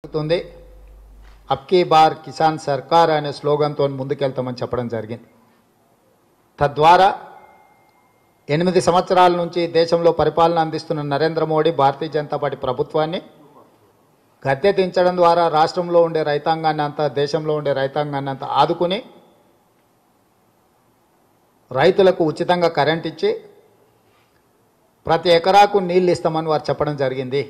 జరుగుతుంది అబ్కీ బార్ కిసాన్ సర్కార్ అనే స్లోగన్తో ముందుకెళ్తామని చెప్పడం జరిగింది తద్వారా ఎనిమిది సంవత్సరాల నుంచి దేశంలో పరిపాలన అందిస్తున్న నరేంద్ర మోడీ భారతీయ జనతా పార్టీ ప్రభుత్వాన్ని గద్దె దించడం ద్వారా రాష్ట్రంలో ఉండే రైతాంగాన్ని అంతా దేశంలో ఉండే రైతాంగాన్ని అంతా ఆదుకుని రైతులకు ఉచితంగా కరెంట్ ఇచ్చి ప్రతి ఎకరాకు నీళ్ళు ఇస్తామని వారు చెప్పడం జరిగింది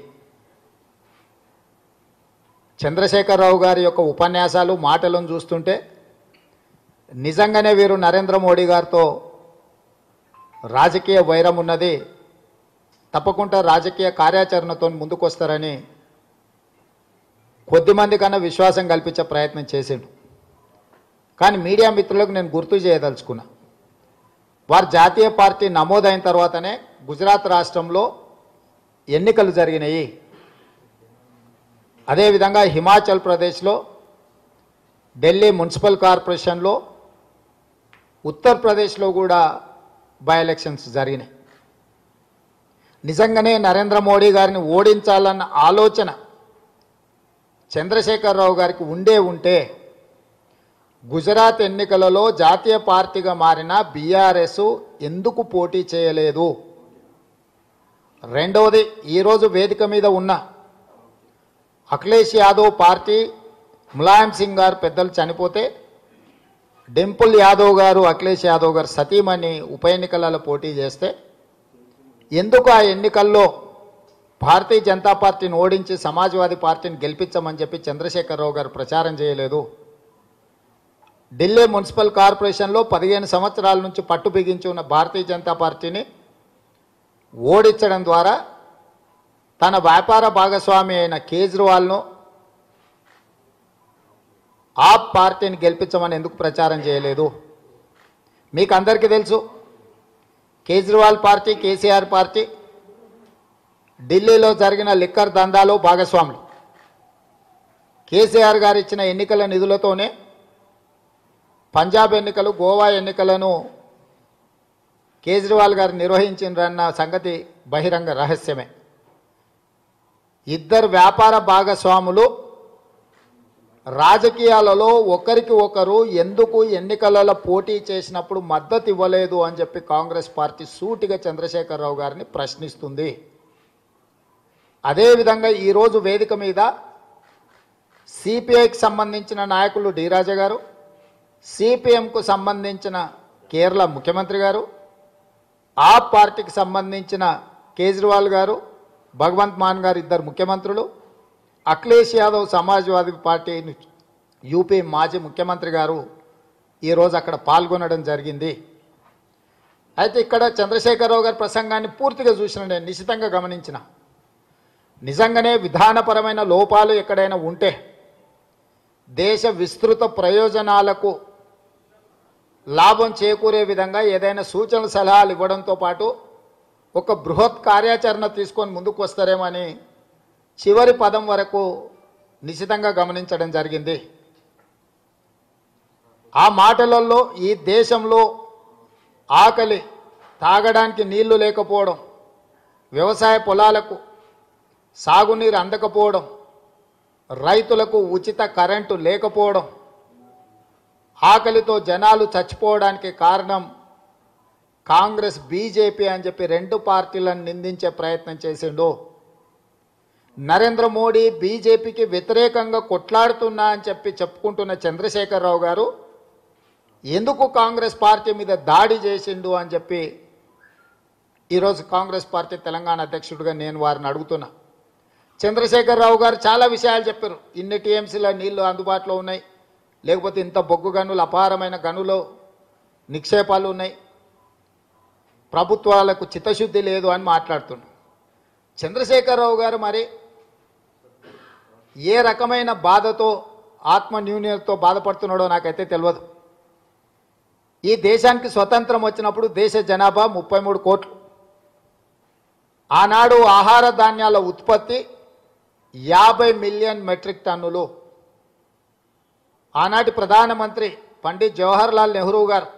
చంద్రశేఖరరావు గారి యొక్క ఉపన్యాసాలు మాటలను చూస్తుంటే నిజంగానే వీరు నరేంద్ర మోడీ గారితో రాజకీయ వైరం ఉన్నది తప్పకుండా రాజకీయ కార్యాచరణతో ముందుకొస్తారని కొద్దిమంది కన్నా విశ్వాసం కల్పించే ప్రయత్నం చేసిండు కానీ మీడియా మిత్రులకు నేను గుర్తు చేయదలుచుకున్నా వారు జాతీయ పార్టీ నమోదైన తర్వాతనే గుజరాత్ రాష్ట్రంలో ఎన్నికలు జరిగినాయి అదేవిధంగా హిమాచల్ ప్రదేశ్లో ఢిల్లీ మున్సిపల్ కార్పొరేషన్లో ఉత్తరప్రదేశ్లో కూడా బై ఎలక్షన్స్ జరిగినాయి నిజంగానే నరేంద్ర మోడీ గారిని ఓడించాలన్న ఆలోచన చంద్రశేఖరరావు గారికి ఉండే ఉంటే గుజరాత్ ఎన్నికలలో జాతీయ పార్టీగా మారిన బీఆర్ఎస్ ఎందుకు పోటీ చేయలేదు రెండవది ఈరోజు వేదిక మీద ఉన్న అఖిలేష్ యాదవ్ పార్టీ ములాయం సింగ్ గారు పెద్దలు చనిపోతే డింపుల్ యాదవ్ గారు అఖిలేష్ యాదవ్ గారు సతీమణి ఉప ఎన్నికలలో పోటీ చేస్తే ఎందుకు ఆ ఎన్నికల్లో భారతీయ జనతా పార్టీని ఓడించి సమాజ్వాదీ పార్టీని గెలిపించమని చెప్పి చంద్రశేఖరరావు గారు ప్రచారం చేయలేదు ఢిల్లీ మున్సిపల్ కార్పొరేషన్లో పదిహేను సంవత్సరాల నుంచి పట్టు బిగించి ఉన్న భారతీయ జనతా పార్టీని ఓడించడం ద్వారా తన వ్యాపార భాగస్వామి అయిన కేజ్రీవాల్ను ఆ పార్టీని గెలిపించమని ఎందుకు ప్రచారం చేయలేదు మీకు అందరికీ తెలుసు కేజ్రీవాల్ పార్టీ కేసీఆర్ పార్టీ ఢిల్లీలో జరిగిన లిక్కర్ దందాలో భాగస్వాములు కేసీఆర్ గారు ఇచ్చిన ఎన్నికల నిధులతోనే పంజాబ్ ఎన్నికలు గోవా ఎన్నికలను కేజ్రీవాల్ గారు నిర్వహించినరన్న సంగతి బహిరంగ రహస్యమే ఇద్దరు వ్యాపార భాగస్వాములు రాజకీయాలలో ఒకరికి ఒకరు ఎందుకు ఎన్నికలలో పోటీ చేసినప్పుడు మద్దతు ఇవ్వలేదు అని చెప్పి కాంగ్రెస్ పార్టీ సూటిగా చంద్రశేఖరరావు గారిని ప్రశ్నిస్తుంది అదేవిధంగా ఈరోజు వేదిక మీద సిపిఐకి సంబంధించిన నాయకులు డి రాజా గారు సిపిఎంకు సంబంధించిన కేరళ ముఖ్యమంత్రి గారు ఆ పార్టీకి సంబంధించిన కేజ్రీవాల్ గారు భగవంత్ మాన్ గారు ఇద్దరు ముఖ్యమంత్రులు అఖిలేష్ యాదవ్ సమాజ్వాదీ పార్టీ యూపీ మాజీ ముఖ్యమంత్రి గారు ఈరోజు అక్కడ పాల్గొనడం జరిగింది అయితే ఇక్కడ చంద్రశేఖరరావు గారి ప్రసంగాన్ని పూర్తిగా చూసిన నేను నిశితంగా గమనించిన నిజంగానే విధానపరమైన లోపాలు ఎక్కడైనా ఉంటే దేశ విస్తృత ప్రయోజనాలకు లాభం చేకూరే విధంగా ఏదైనా సూచనలు సలహాలు ఇవ్వడంతో పాటు ఒక బృహత్ కార్యాచరణ తీసుకొని ముందుకు వస్తారేమని చివరి పదం వరకు నిశితంగా గమనించడం జరిగింది ఆ మాటలలో ఈ దేశంలో ఆకలి తాగడానికి నీళ్లు లేకపోవడం వ్యవసాయ పొలాలకు సాగునీరు అందకపోవడం రైతులకు ఉచిత కరెంటు లేకపోవడం ఆకలితో జనాలు చచ్చిపోవడానికి కారణం కాంగ్రెస్ బీజేపీ అని చెప్పి రెండు పార్టీలను నిందించే ప్రయత్నం చేసిండు నరేంద్ర మోడీ బీజేపీకి వ్యతిరేకంగా కొట్లాడుతున్నా అని చెప్పి చెప్పుకుంటున్న చంద్రశేఖరరావు గారు ఎందుకు కాంగ్రెస్ పార్టీ మీద దాడి చేసిండు అని చెప్పి ఈరోజు కాంగ్రెస్ పార్టీ తెలంగాణ అధ్యక్షుడిగా నేను వారిని అడుగుతున్నా చంద్రశేఖరరావు గారు చాలా విషయాలు చెప్పారు ఇన్ని టీఎంసీల నీళ్లు అందుబాటులో ఉన్నాయి లేకపోతే ఇంత బొగ్గు గనులు అపారమైన గనులు నిక్షేపాలు ఉన్నాయి ప్రభుత్వాలకు చిత్తశుద్ధి లేదు అని మాట్లాడుతున్నాడు చంద్రశేఖరరావు గారు మరి ఏ రకమైన బాధతో ఆత్మ న్యూన్యతతో బాధపడుతున్నాడో నాకైతే తెలియదు ఈ దేశానికి స్వతంత్రం వచ్చినప్పుడు దేశ జనాభా ముప్పై మూడు కోట్లు ఆనాడు ఆహార ధాన్యాల ఉత్పత్తి యాభై మిలియన్ మెట్రిక్ టన్నులు ఆనాటి ప్రధానమంత్రి పండిత్ జవహర్లాల్ నెహ్రూ గారు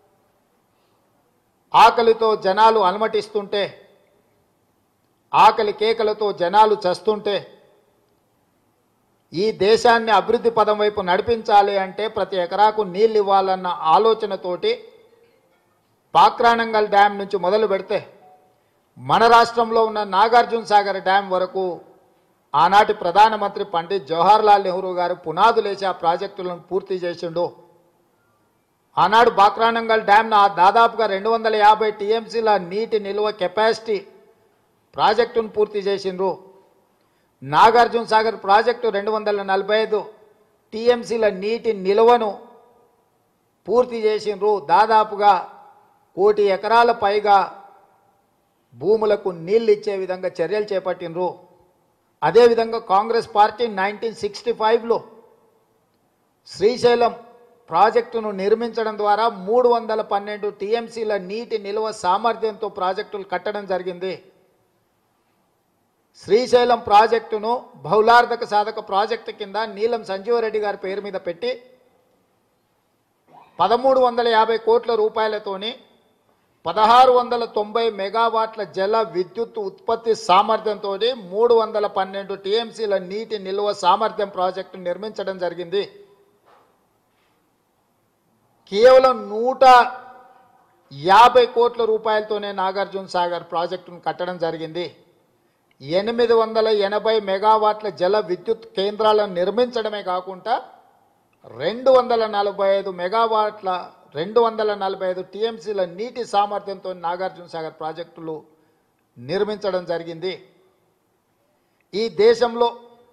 ఆకలితో జనాలు అలమటిస్తుంటే ఆకలి కేకలతో జనాలు చస్తుంటే ఈ దేశాన్ని అభివృద్ధి పదం వైపు నడిపించాలి అంటే ప్రతి ఎకరాకు నీళ్ళు ఇవ్వాలన్న ఆలోచనతోటి పాక్రానంగల్ డ్యాం నుంచి మొదలు పెడితే మన రాష్ట్రంలో ఉన్న నాగార్జున సాగర్ డ్యాం వరకు ఆనాటి ప్రధానమంత్రి పండిత్ జవహర్లాల్ నెహ్రూ గారు పునాదులేసి ఆ ప్రాజెక్టులను పూర్తి చేసిండు ఆనాడు బాక్రానంగల్ డ్యామ్ దాదాపుగా రెండు వందల యాభై టీఎంసీల నీటి నిల్వ కెపాసిటీ ప్రాజెక్టును పూర్తి చేసిండ్రు నాగార్జున సాగర్ ప్రాజెక్టు రెండు వందల నలభై ఐదు టీఎంసీల నీటి నిల్వను పూర్తి చేసిండ్రు దాదాపుగా కోటి ఎకరాల పైగా భూములకు నీళ్ళు ఇచ్చే విధంగా చర్యలు చేపట్టినరు అదేవిధంగా కాంగ్రెస్ పార్టీ నైన్టీన్ సిక్స్టీ ఫైవ్లో శ్రీశైలం ప్రాజెక్టును నిర్మించడం ద్వారా మూడు వందల పన్నెండు టీఎంసీల నీటి నిల్వ సామర్థ్యంతో ప్రాజెక్టులు కట్టడం జరిగింది శ్రీశైలం ప్రాజెక్టును బహుళార్థక సాధక ప్రాజెక్టు కింద నీలం సంజీవరెడ్డి గారి పేరు మీద పెట్టి పదమూడు వందల యాభై కోట్ల రూపాయలతోని పదహారు వందల తొంభై మెగావాట్ల జల విద్యుత్ ఉత్పత్తి సామర్థ్యంతో మూడు వందల పన్నెండు టీఎంసీల నీటి నిల్వ సామర్థ్యం ప్రాజెక్టు నిర్మించడం జరిగింది కేవలం నూట యాభై కోట్ల రూపాయలతోనే నాగార్జున సాగర్ ప్రాజెక్టును కట్టడం జరిగింది ఎనిమిది వందల ఎనభై మెగావాట్ల జల విద్యుత్ కేంద్రాలను నిర్మించడమే కాకుండా రెండు వందల నలభై ఐదు మెగావాట్ల రెండు వందల నలభై ఐదు టీఎంసీల నీటి సామర్థ్యంతో నాగార్జున సాగర్ ప్రాజెక్టులు నిర్మించడం జరిగింది ఈ దేశంలో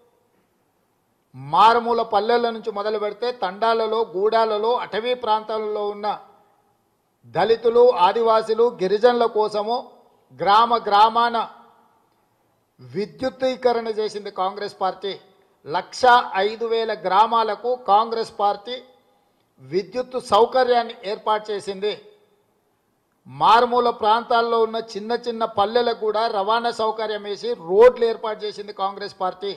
మారుమూల పల్లెల నుంచి మొదలు పెడితే తండాలలో గూడాలలో అటవీ ప్రాంతాలలో ఉన్న దళితులు ఆదివాసులు గిరిజనుల కోసము గ్రామ గ్రామాన విద్యుత్తీకరణ చేసింది కాంగ్రెస్ పార్టీ లక్ష ఐదు వేల గ్రామాలకు కాంగ్రెస్ పార్టీ విద్యుత్ సౌకర్యాన్ని ఏర్పాటు చేసింది మారుమూల ప్రాంతాల్లో ఉన్న చిన్న చిన్న పల్లెలకు కూడా రవాణా సౌకర్యం వేసి రోడ్లు ఏర్పాటు చేసింది కాంగ్రెస్ పార్టీ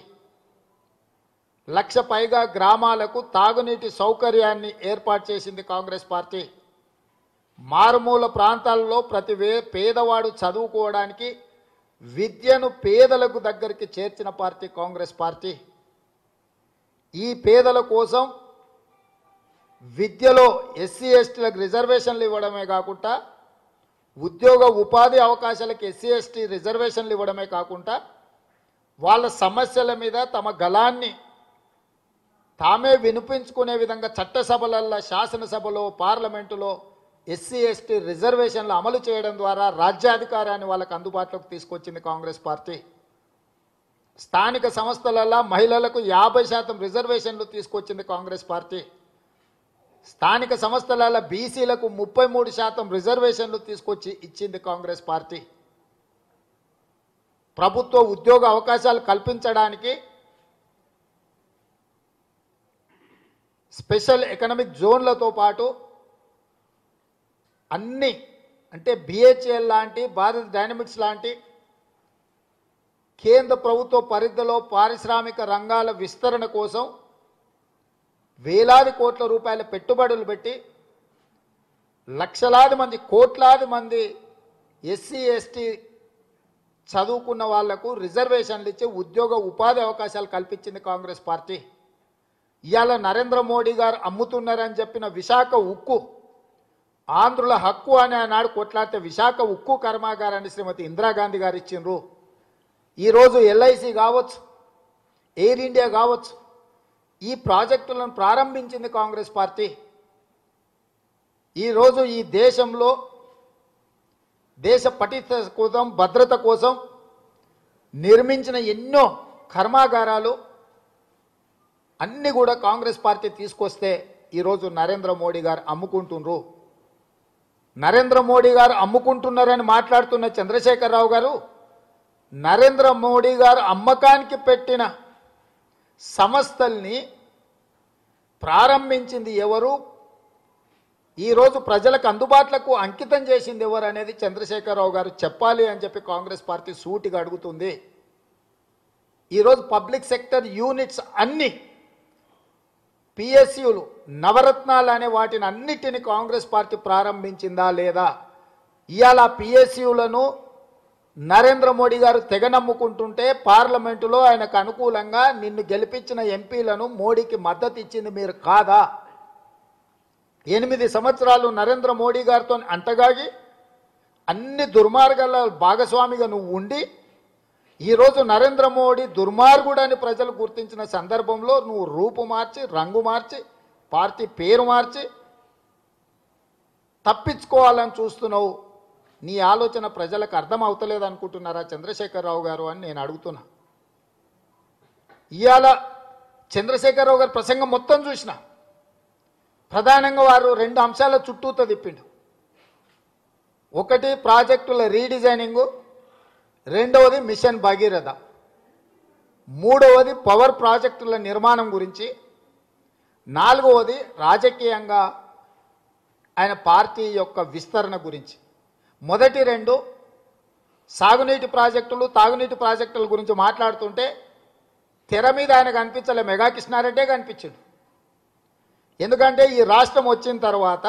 లక్ష పైగా గ్రామాలకు తాగునీటి సౌకర్యాన్ని ఏర్పాటు చేసింది కాంగ్రెస్ పార్టీ మారుమూల ప్రాంతాల్లో ప్రతి వే పేదవాడు చదువుకోవడానికి విద్యను పేదలకు దగ్గరికి చేర్చిన పార్టీ కాంగ్రెస్ పార్టీ ఈ పేదల కోసం విద్యలో ఎస్సీ ఎస్టీలకు రిజర్వేషన్లు ఇవ్వడమే కాకుండా ఉద్యోగ ఉపాధి అవకాశాలకు ఎస్సీ ఎస్టీ రిజర్వేషన్లు ఇవ్వడమే కాకుండా వాళ్ళ సమస్యల మీద తమ గలాన్ని తామే వినిపించుకునే విధంగా చట్టసభలల్లో శాసనసభలో పార్లమెంటులో ఎస్సీ ఎస్టీ రిజర్వేషన్లు అమలు చేయడం ద్వారా రాజ్యాధికారాన్ని వాళ్ళకు అందుబాటులోకి తీసుకొచ్చింది కాంగ్రెస్ పార్టీ స్థానిక సంస్థలలో మహిళలకు యాభై శాతం రిజర్వేషన్లు తీసుకొచ్చింది కాంగ్రెస్ పార్టీ స్థానిక సంస్థలలో బీసీలకు ముప్పై మూడు శాతం రిజర్వేషన్లు తీసుకొచ్చి ఇచ్చింది కాంగ్రెస్ పార్టీ ప్రభుత్వ ఉద్యోగ అవకాశాలు కల్పించడానికి స్పెషల్ ఎకనామిక్ జోన్లతో పాటు అన్ని అంటే బిహెచ్ఎల్ లాంటి భారత్ డైనమిక్స్ లాంటి కేంద్ర ప్రభుత్వ పరిధిలో పారిశ్రామిక రంగాల విస్తరణ కోసం వేలాది కోట్ల రూపాయల పెట్టుబడులు పెట్టి లక్షలాది మంది కోట్లాది మంది ఎస్సీ ఎస్టీ చదువుకున్న వాళ్లకు రిజర్వేషన్లు ఇచ్చి ఉద్యోగ ఉపాధి అవకాశాలు కల్పించింది కాంగ్రెస్ పార్టీ ఇవాళ నరేంద్ర మోడీ గారు అమ్ముతున్నారని చెప్పిన విశాఖ ఉక్కు ఆంధ్రుల హక్కు అని ఆనాడు కొట్లాడితే విశాఖ ఉక్కు కర్మాగారాన్ని శ్రీమతి ఇందిరాగాంధీ గారు ఇచ్చిండ్రు ఈరోజు ఎల్ఐసి కావచ్చు ఎయిర్ ఇండియా కావచ్చు ఈ ప్రాజెక్టులను ప్రారంభించింది కాంగ్రెస్ పార్టీ ఈరోజు ఈ దేశంలో దేశ పటిత కోసం భద్రత కోసం నిర్మించిన ఎన్నో కర్మాగారాలు అన్నీ కూడా కాంగ్రెస్ పార్టీ తీసుకొస్తే ఈరోజు నరేంద్ర మోడీ గారు అమ్ముకుంటుండ్రు నరేంద్ర మోడీ గారు అమ్ముకుంటున్నారని మాట్లాడుతున్న చంద్రశేఖరరావు గారు నరేంద్ర మోడీ గారు అమ్మకానికి పెట్టిన సంస్థల్ని ప్రారంభించింది ఎవరు ఈరోజు ప్రజలకు అందుబాటులకు అంకితం చేసింది ఎవరు అనేది చంద్రశేఖరరావు గారు చెప్పాలి అని చెప్పి కాంగ్రెస్ పార్టీ సూటిగా అడుగుతుంది ఈరోజు పబ్లిక్ సెక్టర్ యూనిట్స్ అన్ని పిఎస్యులు నవరత్నాలు అనే వాటిని అన్నిటిని కాంగ్రెస్ పార్టీ ప్రారంభించిందా లేదా ఇవాళ పిఎస్యులను నరేంద్ర మోడీ గారు తెగ నమ్ముకుంటుంటే పార్లమెంటులో ఆయనకు అనుకూలంగా నిన్ను గెలిపించిన ఎంపీలను మోడీకి మద్దతు ఇచ్చింది మీరు కాదా ఎనిమిది సంవత్సరాలు నరేంద్ర మోడీ గారితో అంటగాగి అన్ని దుర్మార్గాల భాగస్వామిగా నువ్వు ఉండి ఈరోజు నరేంద్ర మోడీ దుర్మార్గుడని ప్రజలు గుర్తించిన సందర్భంలో నువ్వు రూపు మార్చి రంగు మార్చి పార్టీ పేరు మార్చి తప్పించుకోవాలని చూస్తున్నావు నీ ఆలోచన ప్రజలకు అర్థం అవుతలేదు అనుకుంటున్నారా చంద్రశేఖరరావు గారు అని నేను అడుగుతున్నా ఇవాళ చంద్రశేఖరరావు గారి ప్రసంగం మొత్తం చూసిన ప్రధానంగా వారు రెండు అంశాల చుట్టూతో తిప్పిండు ఒకటి ప్రాజెక్టుల రీడిజైనింగు రెండవది మిషన్ భగీరథ మూడవది పవర్ ప్రాజెక్టుల నిర్మాణం గురించి నాలుగవది రాజకీయంగా ఆయన పార్టీ యొక్క విస్తరణ గురించి మొదటి రెండు సాగునీటి ప్రాజెక్టులు తాగునీటి ప్రాజెక్టుల గురించి మాట్లాడుతుంటే తెర మీద ఆయన కనిపించలే మెగా కృష్ణారెడ్డే కనిపించాడు ఎందుకంటే ఈ రాష్ట్రం వచ్చిన తర్వాత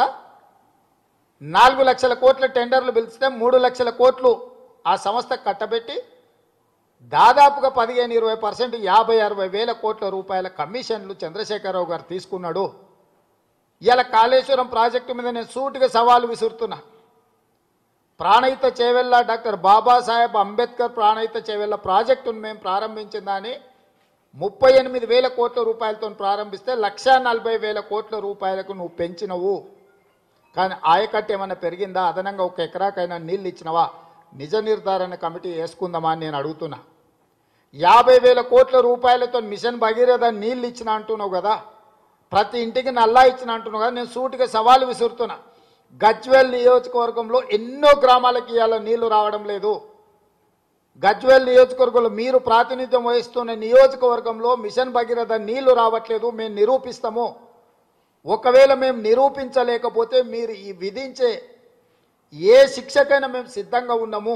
నాలుగు లక్షల కోట్ల టెండర్లు పిలిస్తే మూడు లక్షల కోట్లు ఆ సంస్థ కట్టబెట్టి దాదాపుగా పదిహేను ఇరవై పర్సెంట్ యాభై అరవై వేల కోట్ల రూపాయల కమిషన్లు చంద్రశేఖరరావు గారు తీసుకున్నాడు ఇలా కాళేశ్వరం ప్రాజెక్టు మీద నేను సూటిగా సవాలు విసురుతున్నా ప్రాణహిత చేవెళ్ళ డాక్టర్ బాబాసాహెబ్ అంబేద్కర్ ప్రాణహిత చేవెళ్ళ ప్రాజెక్టును మేము ప్రారంభించిందని ముప్పై ఎనిమిది వేల కోట్ల రూపాయలతో ప్రారంభిస్తే లక్షా నలభై వేల కోట్ల రూపాయలకు నువ్వు పెంచినవు కానీ ఆయకట్టు ఏమైనా పెరిగిందా అదనంగా ఒక ఎకరాకైనా నీళ్ళు ఇచ్చినవా నిజ నిర్ధారణ కమిటీ వేసుకుందామా అని నేను అడుగుతున్నా యాభై వేల కోట్ల రూపాయలతో మిషన్ భగీరథ నీళ్ళు ఇచ్చిన అంటున్నావు కదా ప్రతి ఇంటికి నల్లా ఇచ్చిన అంటున్నావు కదా నేను సూటిగా సవాలు విసురుతున్నా గజ్వేల్ నియోజకవర్గంలో ఎన్నో గ్రామాలకి ఇవాళ నీళ్లు రావడం లేదు గజ్వేల్ నియోజకవర్గంలో మీరు ప్రాతినిధ్యం వహిస్తున్న నియోజకవర్గంలో మిషన్ భగీరథ నీళ్లు రావట్లేదు మేము నిరూపిస్తాము ఒకవేళ మేము నిరూపించలేకపోతే మీరు ఈ విధించే ఏ శిక్షకైనా మేము సిద్ధంగా ఉన్నాము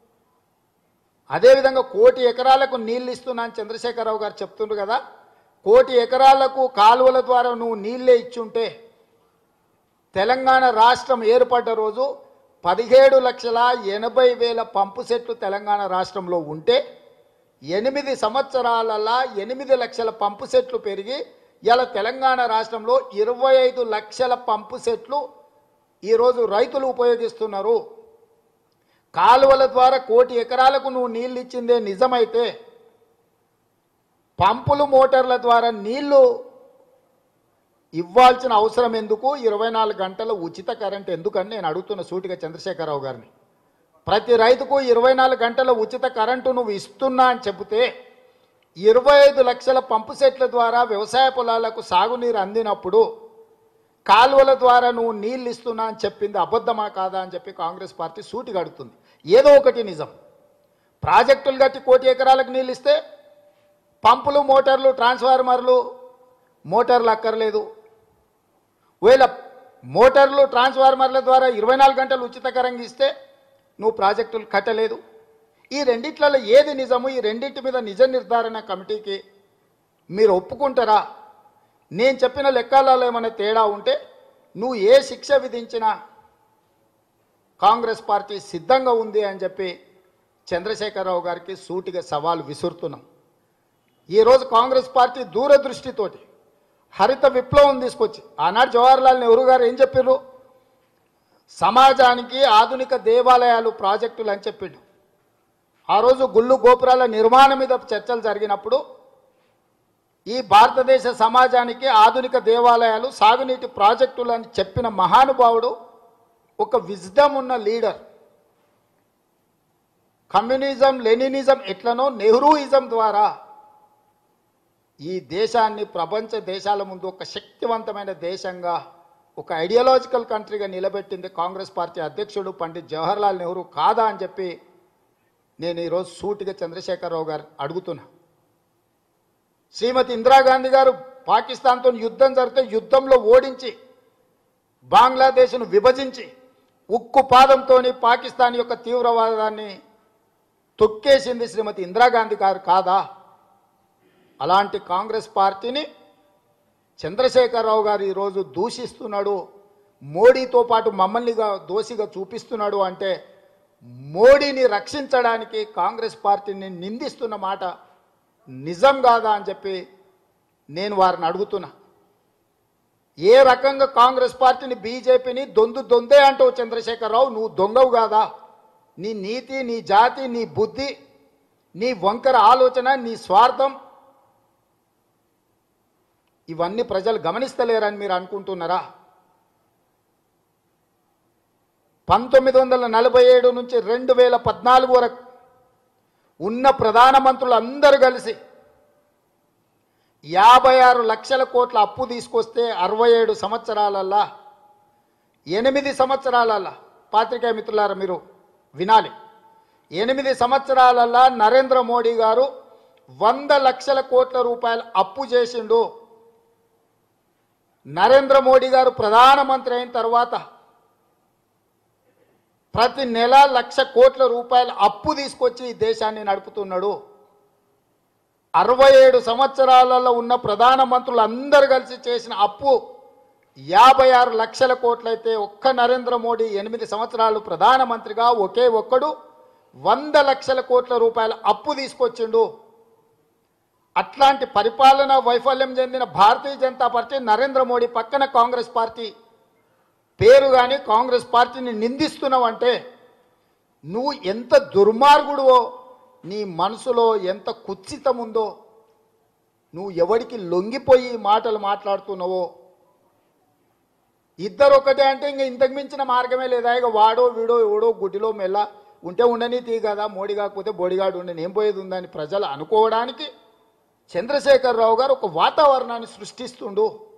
అదేవిధంగా కోటి ఎకరాలకు నీళ్ళు ఇస్తున్నా అని చంద్రశేఖరరావు గారు చెప్తుండ్రు కదా కోటి ఎకరాలకు కాలువల ద్వారా నువ్వు నీళ్ళే ఇచ్చుంటే తెలంగాణ రాష్ట్రం ఏర్పడ్డ రోజు పదిహేడు లక్షల ఎనభై వేల పంపు సెట్లు తెలంగాణ రాష్ట్రంలో ఉంటే ఎనిమిది సంవత్సరాలలో ఎనిమిది లక్షల పంపు సెట్లు పెరిగి ఇలా తెలంగాణ రాష్ట్రంలో ఇరవై ఐదు లక్షల పంపు సెట్లు ఈరోజు రైతులు ఉపయోగిస్తున్నారు కాలువల ద్వారా కోటి ఎకరాలకు నువ్వు నీళ్ళు ఇచ్చిందే నిజమైతే పంపులు మోటార్ల ద్వారా నీళ్లు ఇవ్వాల్సిన అవసరం ఎందుకు ఇరవై నాలుగు గంటల ఉచిత కరెంట్ ఎందుకని నేను అడుగుతున్న సూటిగా చంద్రశేఖరరావు గారిని ప్రతి రైతుకు ఇరవై నాలుగు గంటల ఉచిత కరెంటు నువ్వు ఇస్తున్నా అని చెబితే ఇరవై ఐదు లక్షల పంపు సెట్ల ద్వారా వ్యవసాయ పొలాలకు సాగునీరు అందినప్పుడు కాలువల ద్వారా నువ్వు నీళ్ళు ఇస్తున్నా అని చెప్పింది అబద్ధమా కాదా అని చెప్పి కాంగ్రెస్ పార్టీ సూటిగా అడుగుతుంది ఏదో ఒకటి నిజం ప్రాజెక్టులు కట్టి కోటి ఎకరాలకు నీళ్ళు ఇస్తే పంపులు మోటార్లు ట్రాన్స్ఫార్మర్లు మోటార్లు అక్కర్లేదు ఒకవేళ మోటార్లు ట్రాన్స్ఫార్మర్ల ద్వారా ఇరవై నాలుగు గంటలు ఉచితకరంగా ఇస్తే నువ్వు ప్రాజెక్టులు కట్టలేదు ఈ రెండిట్లలో ఏది నిజము ఈ రెండింటి మీద నిజ నిర్ధారణ కమిటీకి మీరు ఒప్పుకుంటారా నేను చెప్పిన లెక్కలలో ఏమైనా తేడా ఉంటే నువ్వు ఏ శిక్ష విధించినా కాంగ్రెస్ పార్టీ సిద్ధంగా ఉంది అని చెప్పి చంద్రశేఖరరావు గారికి సూటిగా సవాలు విసురుతున్నాం ఈరోజు కాంగ్రెస్ పార్టీ దూరదృష్టితోటి హరిత విప్లవం తీసుకొచ్చి ఆనాడు జవహర్లాల్ నెహ్రూ గారు ఏం చెప్పారు సమాజానికి ఆధునిక దేవాలయాలు ప్రాజెక్టులు అని చెప్పిండు ఆ రోజు గుళ్ళు గోపురాల నిర్మాణం మీద చర్చలు జరిగినప్పుడు ఈ భారతదేశ సమాజానికి ఆధునిక దేవాలయాలు సాగునీటి ప్రాజెక్టులు అని చెప్పిన మహానుభావుడు ఒక విజ్డమ్ ఉన్న లీడర్ కమ్యూనిజం లెనినిజం ఎట్లనో నెహ్రూయిజం ద్వారా ఈ దేశాన్ని ప్రపంచ దేశాల ముందు ఒక శక్తివంతమైన దేశంగా ఒక ఐడియాలజికల్ కంట్రీగా నిలబెట్టింది కాంగ్రెస్ పార్టీ అధ్యక్షుడు పండిత్ జవహర్లాల్ నెహ్రూ కాదా అని చెప్పి నేను ఈరోజు సూటిగా చంద్రశేఖరరావు గారు అడుగుతున్నా శ్రీమతి ఇందిరాగాంధీ గారు పాకిస్తాన్తో యుద్ధం జరిగితే యుద్ధంలో ఓడించి బంగ్లాదేశ్ను విభజించి ఉక్కు పాదంతో పాకిస్తాన్ యొక్క తీవ్రవాదాన్ని తొక్కేసింది శ్రీమతి ఇందిరాగాంధీ గారు కాదా అలాంటి కాంగ్రెస్ పార్టీని చంద్రశేఖరరావు గారు ఈరోజు దూషిస్తున్నాడు మోడీతో పాటు మమ్మల్నిగా దోషిగా చూపిస్తున్నాడు అంటే మోడీని రక్షించడానికి కాంగ్రెస్ పార్టీని నిందిస్తున్న మాట నిజం కాదా అని చెప్పి నేను వారిని అడుగుతున్నా ఏ రకంగా కాంగ్రెస్ పార్టీని బీజేపీని దొందు దొందే అంటావు చంద్రశేఖరరావు నువ్వు దొంగవు కాదా నీ నీతి నీ జాతి నీ బుద్ధి నీ వంకర ఆలోచన నీ స్వార్థం ఇవన్నీ ప్రజలు గమనిస్తలేరని మీరు అనుకుంటున్నారా పంతొమ్మిది వందల నలభై ఏడు నుంచి రెండు వేల పద్నాలుగు వరకు ఉన్న ప్రధానమంత్రులు అందరూ కలిసి యాభై ఆరు లక్షల కోట్ల అప్పు తీసుకొస్తే అరవై ఏడు సంవత్సరాలల్లా ఎనిమిది సంవత్సరాలల్లా పాత్రికేయ మిత్రులారా మీరు వినాలి ఎనిమిది సంవత్సరాలల్లా నరేంద్ర మోడీ గారు వంద లక్షల కోట్ల రూపాయలు అప్పు చేసిండు నరేంద్ర మోడీ గారు ప్రధానమంత్రి అయిన తర్వాత ప్రతి నెల లక్ష కోట్ల రూపాయల అప్పు తీసుకొచ్చి ఈ దేశాన్ని నడుపుతున్నాడు అరవై ఏడు సంవత్సరాలలో ఉన్న ప్రధానమంత్రులు అందరు కలిసి చేసిన అప్పు యాభై ఆరు లక్షల కోట్లయితే ఒక్క నరేంద్ర మోడీ ఎనిమిది సంవత్సరాలు ప్రధానమంత్రిగా ఒకే ఒక్కడు వంద లక్షల కోట్ల రూపాయల అప్పు తీసుకొచ్చిండు అట్లాంటి పరిపాలన వైఫల్యం చెందిన భారతీయ జనతా పార్టీ నరేంద్ర మోడీ పక్కన కాంగ్రెస్ పార్టీ పేరు కానీ కాంగ్రెస్ పార్టీని నిందిస్తున్నావు అంటే నువ్వు ఎంత దుర్మార్గుడువో నీ మనసులో ఎంత కుత్సితం ఉందో నువ్వు ఎవడికి లొంగిపోయి ఈ మాటలు మాట్లాడుతున్నావో ఇద్దరు ఒకటే అంటే ఇంక ఇంతకు మించిన మార్గమే లేదా ఇక వాడో వీడో ఎవడో గుడ్డిలో మెల్ల ఉంటే ఉండని తీ కదా మోడీ కాకపోతే బోడిగాడు ఉండని ఏం పోయేది ఉందని ప్రజలు అనుకోవడానికి చంద్రశేఖరరావు గారు ఒక వాతావరణాన్ని సృష్టిస్తుండు